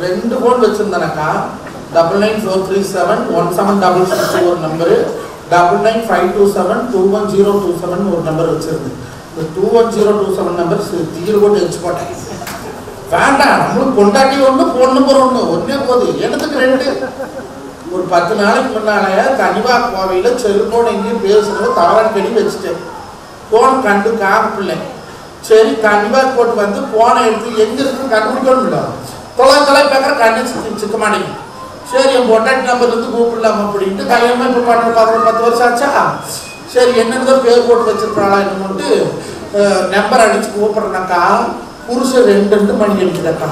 ரெண்டு ஃபோன் வச்சிருந்தேனக்கா double nine four three seven one seven double six ஒரு number double nine five two seven two one zero two seven ஒரு number வச்சிருந்தேன் இந்த two one zero two seven number தீர் போட்டு வச்சு போட்டேன் வேண்டாம் நம்மளுக்கு கொண்டாட்டி ஒன்று பொண்ணு நம்பர் ஒன்று ஒன்றே போகுது என்னத்துக்கு ரெண்டு ஒரு பத்து நாளைக்கு முன்னால கனிவா கோவையில் செல்போன் எங்கேயும் பேசுறது தவறான கடி வச்சுட்டேன் ஃபோன் கண்டு காம பிள்ளை சரி கனிவா போட்டு வந்து போனை எடுத்து எங்க இருக்குன்னு கண்டுபிடிக்கணும்ல தொலை தொலை பார்க்குற கண்ணு சிக்க- சிக்க மாட்டேங்குது சரி என் பொட்டாட்டி நம்பர் இருந்து கூப்பிடலாம் அப்படின்ட்டு கல்யாணம் இப்போ பண்ண பதினொரு பத்து வருஷம் ஆச்சா சரி என்னென்னதோ பேர் போட்டு வச்சிருக்காளா என்னமோட்டு நம்பர் அடிச்சு கூப்பிட்றேனாக்கா புருஷன் ரெண்டு ரெண்டு மணி அடிக்குதக்கா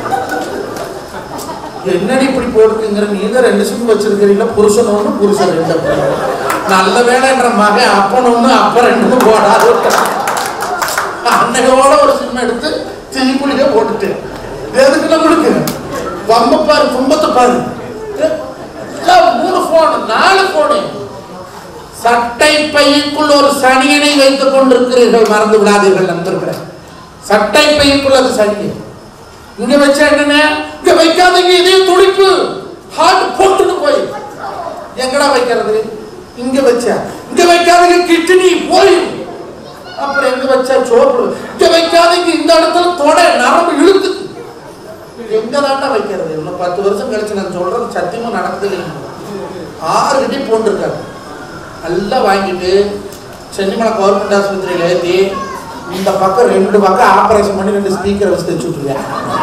என்னடி இப்படி போட்டுக்குங்கிற நீங்க ரெண்டு சிம் வச்சிருக்கிறீங்களா புருஷன் ஒண்ணு புருஷன் ரெண்டு அப்படி. நல்ல வேலைன்ற மகன் அப்பன் ஒண்ணு அப்ப ரெண்டு போடாது அன்னையோட ஒரு சிம் எடுத்து தீக்குளிக்க போட்டுட்டு எதுக்கு நம்மளுக்கு வம்ப பாரு துன்பத்தை பாரு எல்லாம் மூணு போன் நாலு போனு சட்டை பையுக்குள் ஒரு சனியனை வைத்துக் கொண்டிருக்கிறீர்கள் மறந்து விடாதீர்கள் நண்பர்களே சட்டை பையுக்குள் அது சனியன் இங்க வச்சா என்ன இங்க வைக்காதீங்க இதே துடிப்பு ஹார்ட் போட்டுட்டு போய் எங்கடா வைக்கிறது இங்க வச்சா இங்க வைக்காதீங்க கிட்னி போய் அப்புறம் எங்க வச்சா சோப்பு இங்க வைக்காதீங்க இந்த இடத்துல தொட நரம்பு இழுத்து எங்க தாண்டா வைக்கிறது இன்னும் பத்து வருஷம் கழிச்சு நான் சொல்றது சத்தியமா நடக்குது இல்லைங்க ஆறு கிட்டே போட்டுருக்காரு நல்லா வாங்கிட்டு சென்னிமலை கவர்மெண்ட் ஆஸ்பத்திரியில் ஏற்றி இந்த பக்கம் ரெண்டு பக்கம் ஆபரேஷன் பண்ணி ரெண்டு ஸ்பீக்கரை வச்சு தைச்சு விட்டுருக்கேன்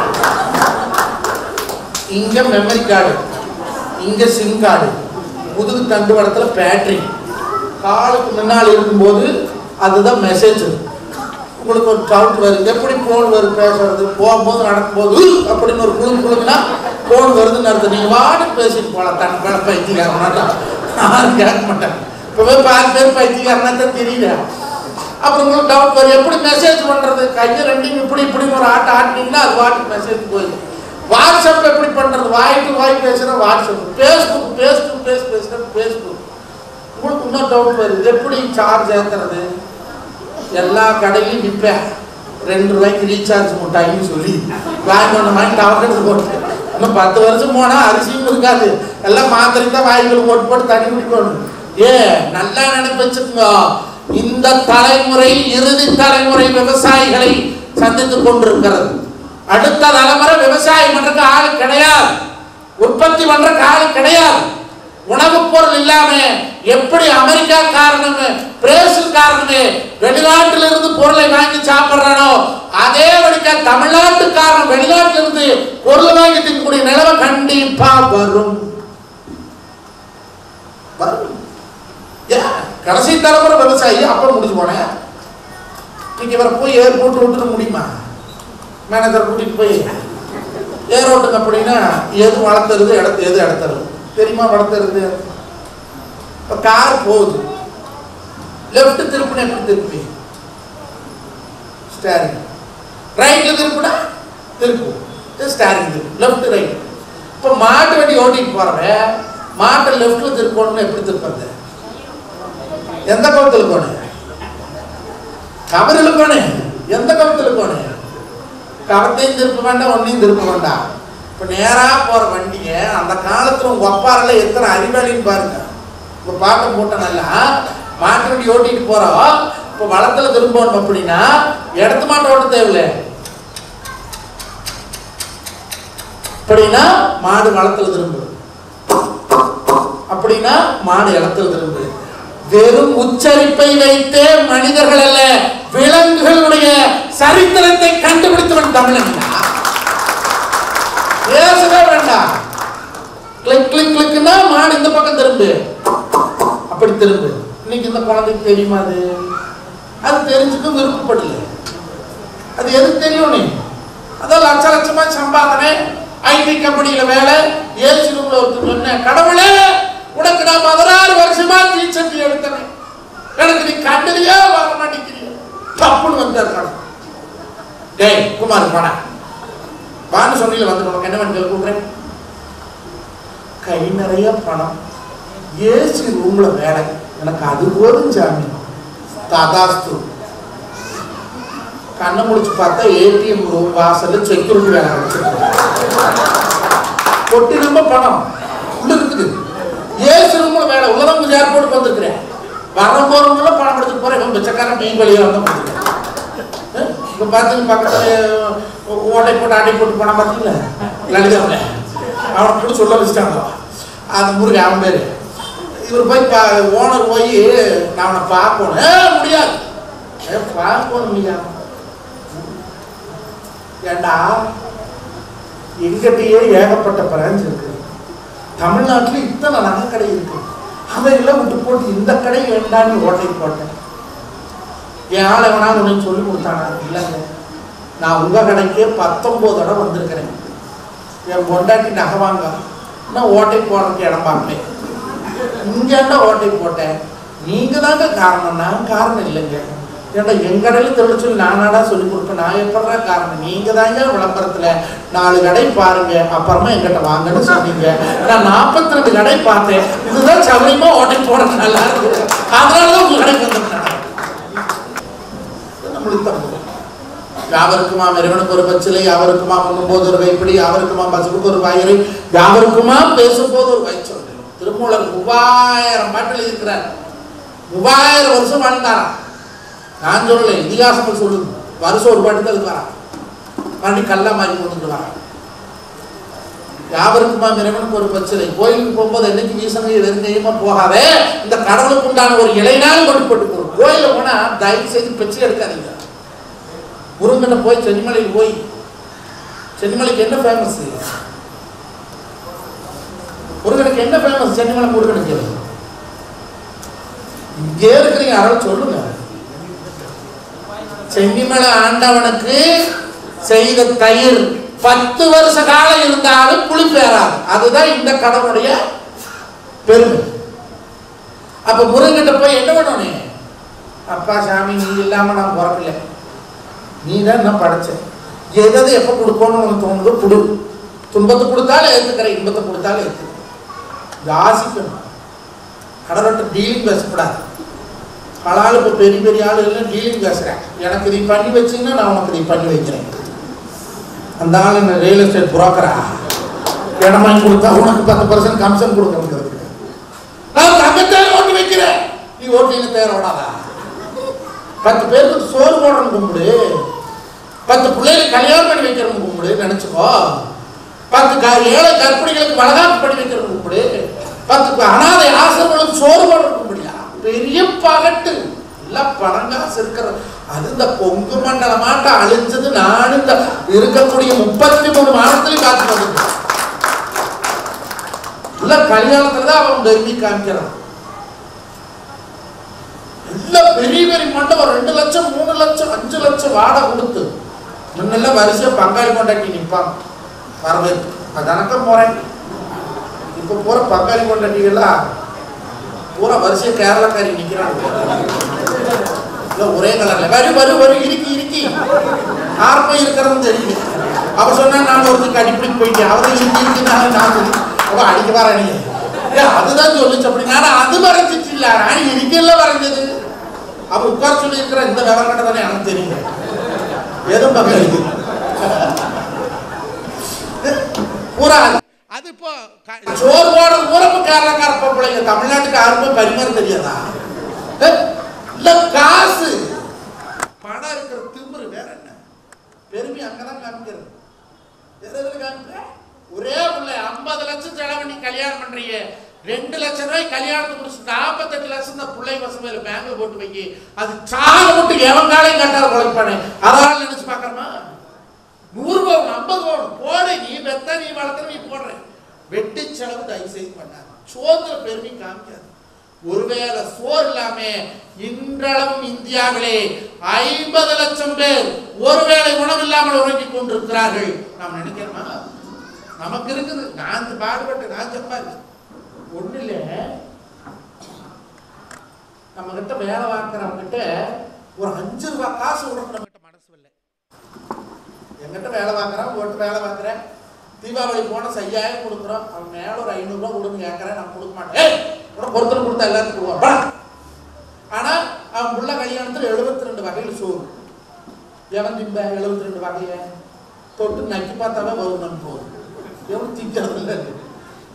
இங்க மெமரி கார்டு இங்க சிம் கார்டு முதுகு தண்டுவடத்துல பேட்டரி காலுக்கு முன்னால் இருக்கும்போது அதுதான் மெசேஜ் உங்களுக்கு ஒரு டவுட் வருது எப்படி ஃபோன் வருது பேசுறது போகும்போது நடக்கும்போது "உ" அப்படின்னு ஒரு குழு குழுங்கன்னா ஃபோன் வருதுன்னு அர்த்தம் நீங்கள் வாட்டுக்கு பேசிட்டு போகலாம் தன் மேலே பைத்தியக்காரனா யாரும் கேட்க மாட்டாங்க இப்போவே பாதி பேர் பைத்தியக்காரனா தான் தெரியல அப்புறம் உங்களுக்கு டவுட் வரும் எப்படி மெசேஜ் பண்றது கையை ரெண்டையும் இப்படி இப்படி ஒரு ஆட்ட ஆட்டினீங்கன்னா அது வாட்டுக்கு மெசேஜ் போயிடும் வாட்ஸ்அப் எப்படி பண்றது வாய்க்கு வாய் பேசுற WhatsApp Facebook face to face பேசுற ஃபேஸ்புக் உங்களுக்கு இன்னும் டவுட் வருது எப்படி சார்ஜ் ஏத்துறது எல்லா கடையிலும் விற்பேன் ரெண்டு ரூபாய்க்கு ரீசார்ஜ் முட்டாயின்னு சொல்லி வாங்கி ஒன்று வாங்கி டவர்ஸ் போட்டு இன்னும் பத்து வருஷம் போனா அரிசியும் இருக்காது எல்லாம் மாத்திரை தான் வாய்க்குள்ள போட்டு போட்டு தண்ணி குடிக்கணும் ஏ நல்லா நினைப்பு வச்சுக்கோங்க இந்த தலைமுறை இறுதி தலைமுறை விவசாயிகளை சந்தித்துக் கொண்டிருக்கிறது அடுத்த தலைமுறை விவசாயம் பண்றதுக்கு ஆள் கிடையாது உற்பத்தி பண்றதுக்கு ஆள் கிடையாது உணவுப் பொருள் இல்லாம எப்படி அமெரிக்கா காரணமே பிரேசில் காரணமே வெளிநாட்டில இருந்து பொருளை வாங்கி சாப்பிடுறானோ அதே வழிக்கா தமிழ்நாட்டுக்காரன் வெளிநாட்டில இருந்து பொருள் வாங்கி திங்கக்கூடிய நிலைமை கண்டிப்பா வரும் வரும் ஏன் கடைசி தலைமுறை விவசாயி அப்ப முடிஞ்சு போனேன் இன்னைக்கு இவரை போய் ஏர்போர்ட் விட்டுட முடியுமா மேனேஜர் கூட்டிட்டு போய் ஏர் ஓட்டுங்க அப்படின்னா எது வளர்த்துறது இடத்து எது இடத்துறது தெரியுமா வளர்த்துறது இப்போ கார் போகுது லெஃப்ட் திருப்பினா எப்படி திருப்பி ஸ்டேரிங் ரைட்ல திருப்பினா திருப்பு ஸ்டேரிங் திருப்பு லெஃப்ட் ரைட் இப்போ மாட்டு வண்டி ஓட்டிட்டு போறவன் மாட்டை லெஃப்ட்ல திருப்பணும்னு எப்படி திருப்பறது எந்த பக்கத்தில் போனேன் கவரில் போனேன் எந்த கவத்தில் போனேன் கவத்தையும் திருப்ப வேண்டாம் ஒன்னையும் திருப்ப வேண்டாம் இப்போ நேராக போகிற வண்டியை அந்த காலத்தில் உங்கள் அப்பாரில் எத்தனை அறிவாளின்னு பாருங்க இப்போ பாட்டை போட்ட நல்லா மாட்டு வண்டி ஓட்டிட்டு போகிறோம் இப்போ வளத்தில் திரும்பணும் அப்படின்னா இடத்து மாட்டை ஓட்ட தேவையில்லை அப்படின்னா மாடு வளத்தில் திரும்புது அப்படின்னா மாடு இடத்துல திரும்புது வெறும் உச்சரிப்பை வைத்தே மனிதர்கள் அல்ல விலங்குகளுடைய சரித்திரத்தை கண்டுபிடித்தவன் தமிழன் பேசவே வேண்டாம் கிளிக் கிளிக் கிளிக்னா மாடு இந்த பக்கம் திரும்பு அப்படி திரும்பு இன்னைக்கு இந்த குழந்தைக்கு தெரியுமா அது அது தெரிஞ்சுக்க விருப்பப்படல அது எதுக்கு தெரியும் நீ அதான் லட்ச லட்சமா சம்பாதனை ஐடி கம்பெனியில வேலை ஏசி ரூம்ல ஒருத்தர் சொன்னேன் கடவுளே உனக்கு நான் பதினாறு வருஷமா தீச்சட்டி எடுத்தேன் எனக்கு நீ கண்டிலேயே வர மாட்டேங்கிறீங்க தப்புன்னு வந்தார் கடவுள் டேய் குமார் போடா வான்னு சொன்னீங்க வந்து உனக்கு என்ன பண்ணி கூப்பிடுறேன் கை நிறைய பணம் ஏசி ரூம்ல வேலை எனக்கு அது போதும் சாமி ததாஸ்து கண்ணை முடிச்சு பார்த்தா ஏடிஎம் ரூம் வாசல்ல செக்யூரிட்டி வேலை வச்சிருக்கேன் பணம் உள்ள இருக்குது ஏசி ரூம்ல வேலை உள்ளதான் கொஞ்சம் ஏர்போர்ட்டுக்கு வந்திருக்கிறேன் வர போறவங்கள பணம் எடுத்துட்டு போறேன் இவன் பிச்சைக்காரன் மீன் வழியா வந்து இப்போ பார்த்து பக்கத்தில் ஓட்டை போட்டு அடை போட்டு போனா பார்த்தீங்களா லலிதாவில் அவனை கூட சொல்ல வச்சுட்டாங்க அந்த முருகன் அவன் பேர் இவர் போய் பா ஓனர் போய் நான் அவனை பார்க்கணும் ஏ முடியாது ஏ பார்க்கணும் ஐயா ஏண்டா எங்கிட்டயே ஏகப்பட்ட பிரான்ச் இருக்கு தமிழ்நாட்டுல இத்தனை நகைக்கடை இருக்கு அதையெல்லாம் விட்டு போட்டு இந்த கடை வேண்டான்னு ஓட்டை போட்டேன் என் ஆளை வேணா உனக்கு சொல்லி கொடுத்தாங்க இல்லைங்க நான் உங்க கடைக்கே பத்தொன்பது தடவை வந்திருக்கிறேன் என் பொண்டாட்டி நகை வாங்க நான் ஓட்டை போடுறதுக்கு இடம் பார்க்கல இங்கேண்டா ஓட்டை போட்டேன் நீங்க தாங்க காரணம் நான் காரணம் இல்லைங்க ஏன்டா என் கடையில் தொழில் சொல்லி நானாடா சொல்லி கொடுப்பேன் நான் எப்படா காரணம் நீங்க தாங்க விளம்பரத்துல நாலு கடை பாருங்க அப்புறமா எங்கிட்ட வாங்கன்னு சொன்னீங்க நான் நாற்பத்தி ரெண்டு கடை பார்த்தேன் இதுதான் சௌரியமா ஓட்டை போட நல்லா இருக்கு அதனாலதான் உங்க கடைக்கு வந்திருக்கேன் நம்மளுக்கு தான் முதல். யாவருக்குமா இறைவனுக்கு ஒரு பச்சிலை யாவருக்குமா உண்ணும்போது ஒரு கைப்பிடி யாவருக்குமா பசுக்கு ஒரு வாயிறு யாவருக்குமா பேசும்போது ஒரு வயிற்று திருமூலர் மூவாயிரம் பாட்டில் இருக்கிறார் மூவாயிரம் வருஷம் வாழ்ந்தாராம் நான் சொல்லலை இதிகாசங்கள் சொல்லுது வருஷம் ஒரு பாட்டு தான் இருக்கிறான் மறுபடியும் கல்லா மாறி கொண்டு வரான் யாவருக்குமா இறைவனுக்கு ஒரு பச்சிலை கோயிலுக்கு போகும்போது என்னைக்கு வீசங்க வெறுங்கையுமா போகாதே இந்த கடவுளுக்கு உண்டான ஒரு இலைநாள் கொண்டு போட்டு போகும் கோயில போனா தயவு செய்து பெச்சு எடுக்காதீங்க முருங்கனை போய் சென்னிமலைக்கு போய் சென்னிமலைக்கு என்ன ஃபேமஸ் முருகனுக்கு என்ன ஃபேமஸ் சென்னிமலை முருகனுக்கு இங்கே இருக்கிறீங்க யாராவது சொல்லுங்க சென்னிமலை ஆண்டவனுக்கு செய்த தயிர் பத்து வருஷ காலம் இருந்தாலும் புளிப்பேறாது அதுதான் இந்த கடவுளுடைய பெருமை அப்ப முருகன்கிட்ட போய் என்ன பண்ணணும் அப்பா சாமி நீ இல்லாம நான் பிறக்கல நீ தான் நான் படைச்ச எதாவது எப்போ கொடுக்கணும்னு உனக்கு தோணுதோ கொடு துன்பத்தை கொடுத்தாலும் ஏற்றுக்கிறேன் இன்பத்தை கொடுத்தாலும் ஏற்றுக்கிறேன் யாசிக்கணும் கடவுள்கிட்ட டீலிங் பேசக்கூடாது பல ஆள் இப்போ பெரிய பெரிய ஆள் எல்லாம் டீலிங் பேசுகிறேன் எனக்கு இதை பண்ணி வச்சீங்கன்னா நான் உனக்கு இதை பண்ணி வைக்கிறேன் அந்த ஆள் என்ன ரியல் எஸ்டேட் புரோக்கரா இடம் வாங்கி கொடுத்தா உனக்கு பத்து பர்சன்ட் கமிஷன் கொடுக்கணுங்கிறது நான் தங்கத்தேர் ஓட்டி வைக்கிறேன் நீ ஓட்டின்னு தேர் ஓடாதா பத்து பேருக்கு சோறு போடுறன்னு கும்பிடு பத்து பிள்ளைகளுக்கு கல்யாணம் பண்ணி வைக்கிறவங்க கும்பிடு நினைச்சுக்கோ பத்து க ஏழை கற்பிணிகளுக்கு வளகாப்பு பண்ணி வைக்கிறவங்க கும்பிடு பத்து அனாதை ஆசிரமங்களுக்கு சோறு போடுற கும்பிடியா பெரிய பகட்டு எல்லாம் பணங்காசு இருக்கிற அது இந்த பொங்கு மண்டலமாட்ட அழிஞ்சது நான் இந்த இருக்கக்கூடிய முப்பத்தி மூணு மாதத்துலயும் காத்து வந்துட்டேன் இல்ல கல்யாணத்துல தான் அவன் கருவி காமிக்கிறான் எல்லாம் பெரிய பெரிய மண்டபம் ரெண்டு லட்சம் மூணு லட்சம் அஞ்சு லட்சம் வாடகை கொடுத்து முன்னெல்லாம் வரிசையா பங்காளி கொண்டாட்டி நிற்பான் வரவேற்பு அதனக்கம் போறேன் இப்ப போற பங்காளி கொண்டாட்டிகள்லாம் பூரா வரிசையா கேரளக்காரி நிக்கிறாங்க இல்ல ஒரே கலர்ல வரு வரு வரு இருக்கி இருக்கி ஆர்ப்பம் இருக்கிறதுன்னு தெரியுது அவ சொன்னா நான் ஒருத்தருக்கு அடிப்படைக்கு போயிட்டேன் அவரை இருக்கி இருக்குனால நான் சொல்லி அவ அடிக்க வர நீ அதுதான் சொல்லுச்சு அப்படி ஆனா அது வரைஞ்சிட்டு இல்ல ராணி இருக்கல வரைஞ்சது அவ உட்கார சொல்லி இருக்கிற இந்த விவரம் தானே எனக்கு தெரியும் எதுவும் பங்காளிக்கு பூரா அது இப்போ க- சோறு போடுறது பூரா இப்போ கேரளக்கார பிள்ளைங்க தமிழ்நாட்டுக்கு யாருமே பரிமாற தெரியாதா ஏ, இல்ல காசு பணம் இருக்கிற திமிரு வேற என்ன பெருமை அங்கதான் காமிக்கிறது வேற எதுல காமிக்கிற ஒரே பிள்ளை ஐம்பது லட்சம் செலவு பண்ணி கல்யாணம் பண்றீங்க ரெண்டு லட்சம் ரூபாய் கல்யாணத்தை முடிச்சு நாற்பத்தெட்டு லட்சம் தான் பிள்ளை பசங்க பேங்க்ல போட்டு வைக்கி அது சாக மட்டும் எவன் காலையும் கட்டார குழைப்பானே அதனால நினைச்சு பார்க்கறமா நூறு பவுன் ஐம்பது பவுன் போடு நீ பெத்த நீ வளர்த்த நீ போடுற வெட்டி செலவு தயவு செய்து பண்ணாது சோதனை பெருமை காமிக்காது ஒருவேளை சோறு இல்லாம இன்றளவும் இந்தியாவிலே ஐம்பது லட்சம் பேர் ஒருவேளை உணவு இல்லாமல் உறங்கிக் கொண்டிருக்கிறார்கள் நாம் நினைக்கிறோமா நமக்கு இருக்குது நான் பாடுபட்டு நான் சம்பாதி ஒண்ணு இல்ல நம்ம கிட்ட வேலை பார்க்கிறவங்க கிட்ட ஒரு அஞ்சு ரூபாய் காசு கொடுக்க நம்ம கிட்ட மனசு இல்லை எங்கிட்ட வேலை பார்க்குறேன் உங்கள்கிட்ட வேலை பார்க்குறேன் தீபாவளி போனால் ஐயாயிரம் கொடுக்குறோம் அவன் மேலே ஒரு ஐநூறுரூவா கொடுன்னு கேட்குறேன் நான் கொடுக்க மாட்டேன் ஏய் உனக்கு பொருத்தனை கொடுத்தா எல்லாத்துக்கும் கொடுவான் ஆனால் அவன் புள்ள கல்யாணத்தில் எழுபத்தி ரெண்டு வகையில் சோறு எவன் திம்ப எழுபத்தி ரெண்டு வகையை தொட்டு நக்கி பார்த்தாவே வரும் நம்ம போதும் எவன் திங்கிறது இல்லை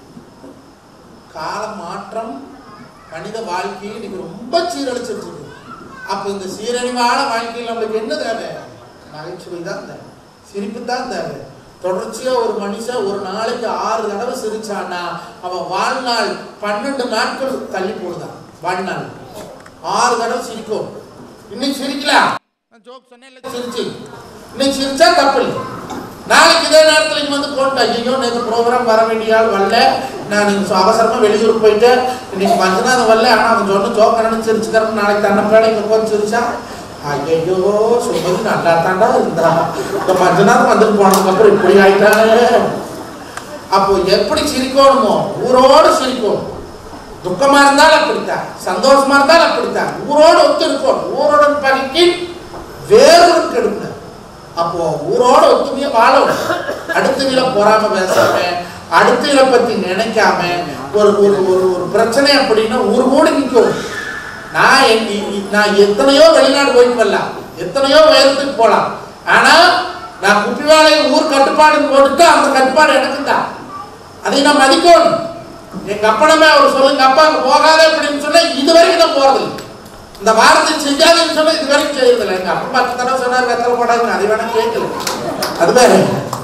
வாழ்க்கையை இன்னைக்கு ரொம்ப சீரழிச்சிட்டு இருக்கு அப்ப இந்த சீரழிவான வாழ்க்கையில் நம்மளுக்கு என்ன தேவை நகைச்சுவை தான் தேவை சிரிப்பு தான் தேவை தொடர்ச்சியா ஒரு மனுஷன் ஒரு நாளைக்கு ஆறு தடவை சிரிச்சான்னா அவன் வாழ்நாள் பன்னெண்டு நாட்கள் தள்ளி போடுதான் வாழ்நாள் ஆறு தடவை சிரிக்கும் இன்னைக்கு சிரிக்கலாம் நான் ஜோக் சொன்னேன் சிரிச்சு இன்னைக்கு சிரிச்சா தப்பு இல்லை நாளைக்கு இதே நேரத்தில் இங்க வந்து போட்டு ஐயோ நேற்று ப்ரோக்ராம் வர வேண்டிய ஆள் வரல நான் நீங்க அவசரமா வெளியூர் போயிட்டு இன்னைக்கு மஞ்சநாதம் வரல ஆனா அவன் சொன்ன ஜோக்கரன்னு சிரிச்சுக்கிறேன் நாளைக்கு தன்னை பேட இங்க போய் சிரிச்சா ஐயோ சுமதி நல்லா தாண்டா இருந்தா இந்த மஞ்சநாதம் வந்துட்டு போனதுக்கு அப்புறம் இப்படி ஆயிட்டானே அப்போ எப்படி சிரிக்கணுமோ ஊரோடு சிரிக்கணும் துக்கமா இருந்தாலும் அப்படித்தான் சந்தோஷமா இருந்தாலும் அப்படித்தான் ஊரோடு ஒத்து இருக்கணும் ஊரோடன் பகைக்கு வேறொரு கெடுங்க அப்போ ஊரோட ஒத்துமையா வாழணும் அடுத்தவங்கள பொறாம பேசாம அடுத்தவங்கள பத்தி நினைக்காம ஒரு ஒரு ஒரு ஒரு பிரச்சனை அப்படின்னா ஊர் கூட நிற்கும் நான் என் இ- இ- நான் எத்தனையோ வெளிநாடு போயிட்டு வரலாம் எத்தனையோ உயரத்துக்கு போலாம் ஆனா நான் குப்பிவாளைய ஊர் கட்டுப்பாடு போட்டுட்டு அந்த கட்டுப்பாடு எனக்கு தான் அதை நான் மதிக்கணும் எங்க அப்பனமே அவர் சொல்லுங்க அப்பா அங்க போகாதே அப்படின்னு சொன்னா இது வரைக்கும் நான் போறதில்லை இந்த வாரத்தை செஞ்சாதுன்னு சொன்னா இது வரைக்கும் செய்யறதில்லை எங்க அப்பா பத்து தடவை சொன்னார் வெத்தலை போடாதுன்னு அதை வேணா கேட்கல அது வேற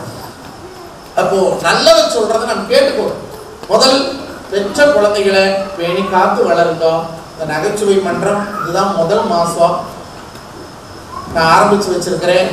அப்போ நல்லதை சொல்றதை நம்ம கேட்டுக்கணும் முதல் பெற்ற குழந்தைகளை பேணி காத்து வளர்ந்தோம் இந்த நகைச்சுவை மன்றம் இதுதான் முதல் மாசம் நான் ஆரம்பிச்சு வச்சிருக்கிறேன்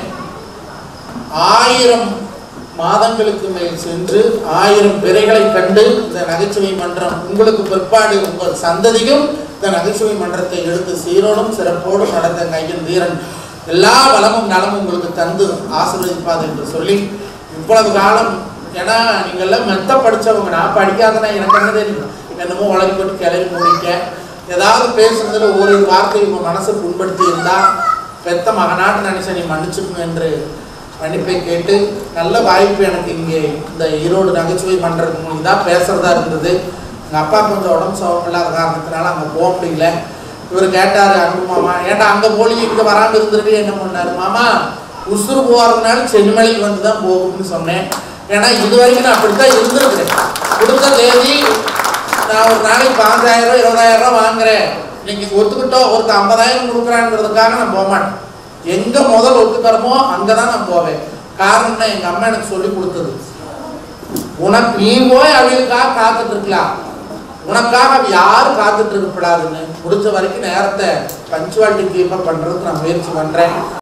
ஆயிரம் மாதங்களுக்கு மேல் சென்று ஆயிரம் பிறைகளை கண்டு இந்த நகைச்சுவை மன்றம் உங்களுக்கு பிற்பாடு உங்கள் சந்ததியும் இந்த நகைச்சுவை மன்றத்தை எடுத்து சீரோடும் சிறப்போடும் நடந்த கையின் வீரன் எல்லா வளமும் நலமும் உங்களுக்கு தந்து ஆசீர்வதிப்பாது என்று சொல்லி இவ்வளவு காலம் ஏன்னா நீங்கள்லாம் மெத்த படிச்சவங்க நான் படிக்காதனா எனக்கு என்ன தெரியும் என்னமோ உலகி போட்டு கிளறி முடிக்க ஏதாவது பேசுனதுல ஒரு வார்த்தை உங்க மனசை புண்படுத்தி இருந்தா பெத்த மகனாட்டு நினைச்ச நீ மன்னிச்சுக்கணும் என்று மன்னிப்பை கேட்டு நல்ல வாய்ப்பு எனக்கு இங்கே இந்த ஈரோடு நகைச்சுவை மன்றத்துக்கு இதான் பேசுறதா இருந்தது எங்கள் அப்பா கொஞ்சம் உடம்பு சோகம் இல்லாத காரணத்தினால அங்கே போக முடியல இவர் கேட்டார் அன்பு மாமா ஏன்டா அங்கே போலி இங்கே வராமல் இருந்துட்டு என்ன பண்ணாரு மாமா உசுறு போகிறதுனால சென்னிமலைக்கு வந்து தான் போகும்னு சொன்னேன் ஏன்னா இது வரைக்கும் நான் அப்படித்தான் இருந்திருக்கிறேன் கொடுத்த தேதி நான் ஒரு நாளைக்கு பாஞ்சாயிரம் இருபதாயிரம் ரூபாய் வாங்குறேன் இன்னைக்கு ஒத்துக்கிட்டோம் ஒருத்தர் ஐம்பதாயிரம் கொடுக்குறாங்கிறதுக்காக நான் போக மாட்டேன் எங்க முதல் ஒத்துக்கிறோமோ அங்கதான் நான் போவேன் காரணம் என்ன? எங்க அம்மா எனக்கு சொல்லி கொடுத்தது உனக்கு நீ போய் அவங்களுக்காக காத்துட்டு இருக்கலாம் உனக்காக அவ யாரும் காத்துட்டு இருக்கக்கூடாதுன்னு முடிஞ்ச வரைக்கும் நேரத்தை பஞ்சுவாலிட்டி கீப்பப் பண்றதுக்கு நான் முயற்சி பண்றேன்